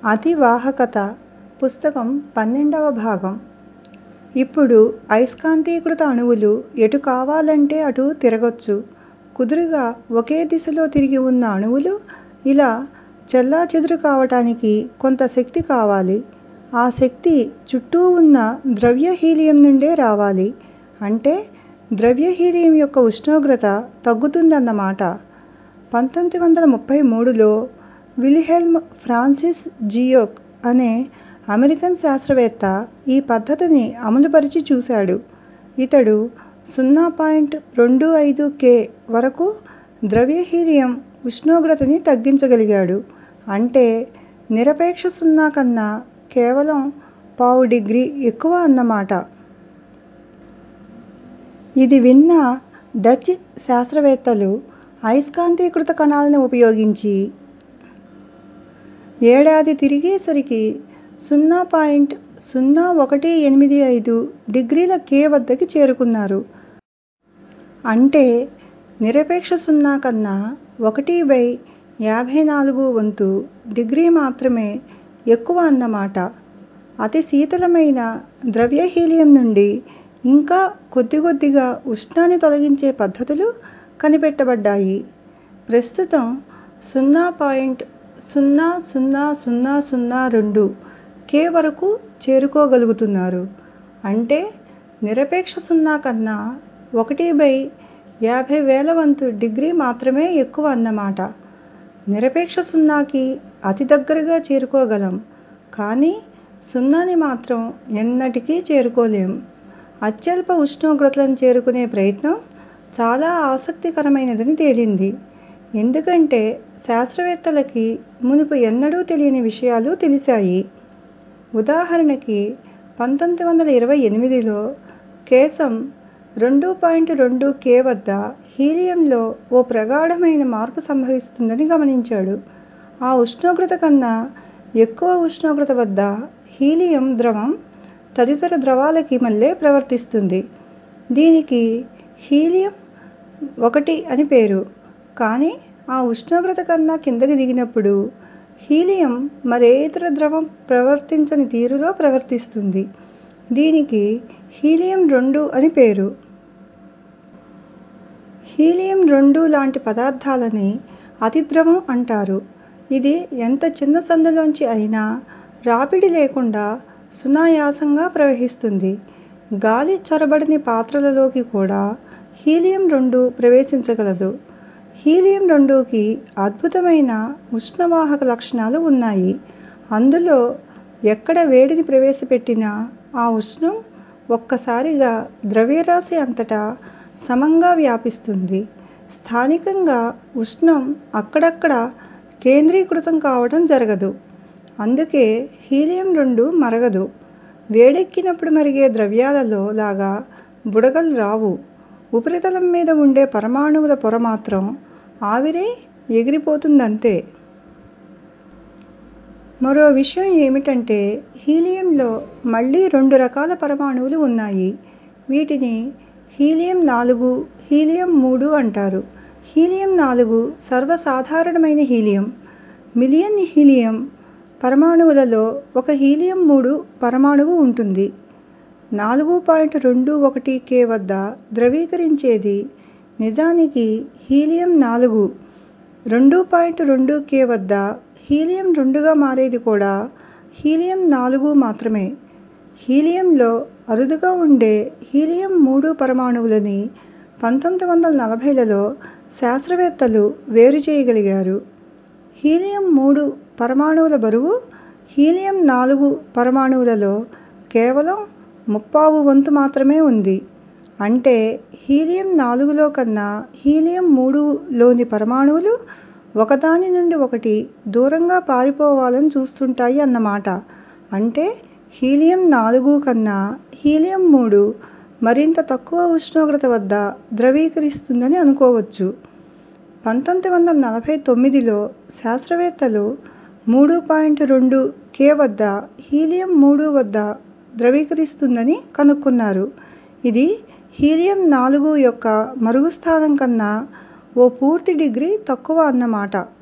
అతివాహకత పుస్తకం పన్నెండవ భాగం ఇప్పుడు అయస్కాంతీకృత అణువులు ఎటు కావాలంటే అటు తిరగొచ్చు కుదురుగా ఒకే దిశలో తిరిగి ఉన్న అణువులు ఇలా చెల్లాచెదురు కావటానికి కొంత శక్తి కావాలి ఆ శక్తి చుట్టూ ఉన్న ద్రవ్య హీలియం నుండే రావాలి అంటే ద్రవ్య హీలియం యొక్క ఉష్ణోగ్రత తగ్గుతుందన్నమాట పంతొమ్మిది వందల ముప్పై మూడులో విల్హెల్మ్ ఫ్రాన్సిస్ జియోక్ అనే అమెరికన్ శాస్త్రవేత్త ఈ పద్ధతిని అమలుపరిచి చూశాడు ఇతడు సున్నా పాయింట్ రెండు ఐదు కే వరకు ద్రవ్య హీలియం ఉష్ణోగ్రతని తగ్గించగలిగాడు అంటే నిరపేక్ష సున్నా కన్నా కేవలం పావు డిగ్రీ ఎక్కువ అన్నమాట ఇది విన్న డచ్ శాస్త్రవేత్తలు అయస్కాంతీకృత కణాలను ఉపయోగించి ఏడాది తిరిగేసరికి సున్నా పాయింట్ సున్నా ఒకటి ఎనిమిది ఐదు డిగ్రీల కే వద్దకి చేరుకున్నారు అంటే నిరపేక్ష సున్నా కన్నా ఒకటి బై యాభై నాలుగు వంతు డిగ్రీ మాత్రమే ఎక్కువ అన్నమాట అతి శీతలమైన ద్రవ్య హీలియం నుండి ఇంకా కొద్ది కొద్దిగా ఉష్ణాన్ని తొలగించే పద్ధతులు కనిపెట్టబడ్డాయి ప్రస్తుతం సున్నా పాయింట్ సున్నా సున్నా సున్నా సున్నా రెండు కే వరకు చేరుకోగలుగుతున్నారు అంటే నిరపేక్ష సున్నా కన్నా ఒకటి బై యాభై వేల వంతు డిగ్రీ మాత్రమే ఎక్కువ అన్నమాట నిరపేక్ష సున్నాకి అతి దగ్గరగా చేరుకోగలం కానీ సున్నాని మాత్రం ఎన్నటికీ చేరుకోలేం అత్యల్ప ఉష్ణోగ్రతలను చేరుకునే ప్రయత్నం చాలా ఆసక్తికరమైనదని తేలింది ఎందుకంటే శాస్త్రవేత్తలకి మునుపు ఎన్నడూ తెలియని విషయాలు తెలిశాయి ఉదాహరణకి పంతొమ్మిది వందల ఇరవై ఎనిమిదిలో కేసం రెండు పాయింట్ రెండు కే వద్ద హీలియంలో ఓ ప్రగాఢమైన మార్పు సంభవిస్తుందని గమనించాడు ఆ ఉష్ణోగ్రత కన్నా ఎక్కువ ఉష్ణోగ్రత వద్ద హీలియం ద్రవం తదితర ద్రవాలకి మళ్ళే ప్రవర్తిస్తుంది దీనికి హీలియం ఒకటి అని పేరు కానీ ఆ ఉష్ణోగ్రత కన్నా కిందకి దిగినప్పుడు హీలియం మరే ఇతర ద్రవం ప్రవర్తించని తీరులో ప్రవర్తిస్తుంది దీనికి హీలియం రెండు అని పేరు హీలియం రెండు లాంటి పదార్థాలని అతిద్రవం అంటారు ఇది ఎంత చిన్న సందులోంచి అయినా రాపిడి లేకుండా సునాయాసంగా ప్రవహిస్తుంది గాలి చొరబడని పాత్రలలోకి కూడా హీలియం రెండు ప్రవేశించగలదు హీలియం రెండుకి అద్భుతమైన ఉష్ణవాహక లక్షణాలు ఉన్నాయి అందులో ఎక్కడ వేడిని ప్రవేశపెట్టినా ఆ ఉష్ణం ఒక్కసారిగా ద్రవ్యరాశి అంతటా సమంగా వ్యాపిస్తుంది స్థానికంగా ఉష్ణం అక్కడక్కడ కేంద్రీకృతం కావటం జరగదు అందుకే హీలియం రెండు మరగదు వేడెక్కినప్పుడు మరిగే ద్రవ్యాలలో లాగా బుడగలు రావు ఉపరితలం మీద ఉండే పరమాణువుల పొర మాత్రం ఆవిరై ఎగిరిపోతుందంతే మరో విషయం ఏమిటంటే హీలియంలో మళ్ళీ రెండు రకాల పరమాణువులు ఉన్నాయి వీటిని హీలియం నాలుగు హీలియం మూడు అంటారు హీలియం నాలుగు సర్వసాధారణమైన హీలియం మిలియన్ హీలియం పరమాణువులలో ఒక హీలియం మూడు పరమాణువు ఉంటుంది నాలుగు పాయింట్ రెండు ఒకటి కే వద్ద ద్రవీకరించేది నిజానికి హీలియం నాలుగు రెండు పాయింట్ రెండు కే వద్ద హీలియం రెండుగా మారేది కూడా హీలియం నాలుగు మాత్రమే హీలియంలో అరుదుగా ఉండే హీలియం మూడు పరమాణువులని పంతొమ్మిది వందల నలభైలలో శాస్త్రవేత్తలు వేరు చేయగలిగారు హీలియం మూడు పరమాణువుల బరువు హీలియం నాలుగు పరమాణువులలో కేవలం ముప్పావు వంతు మాత్రమే ఉంది అంటే హీలియం నాలుగులో కన్నా హీలియం మూడులోని పరమాణువులు ఒకదాని నుండి ఒకటి దూరంగా పారిపోవాలని చూస్తుంటాయి అన్నమాట అంటే హీలియం నాలుగు కన్నా హీలియం మూడు మరింత తక్కువ ఉష్ణోగ్రత వద్ద ద్రవీకరిస్తుందని అనుకోవచ్చు పంతొమ్మిది వందల నలభై తొమ్మిదిలో శాస్త్రవేత్తలు మూడు పాయింట్ రెండు కే వద్ద హీలియం మూడు వద్ద ద్రవీకరిస్తుందని కనుక్కున్నారు ఇది హీలియం నాలుగు యొక్క మరుగు స్థానం కన్నా ఓ పూర్తి డిగ్రీ తక్కువ అన్నమాట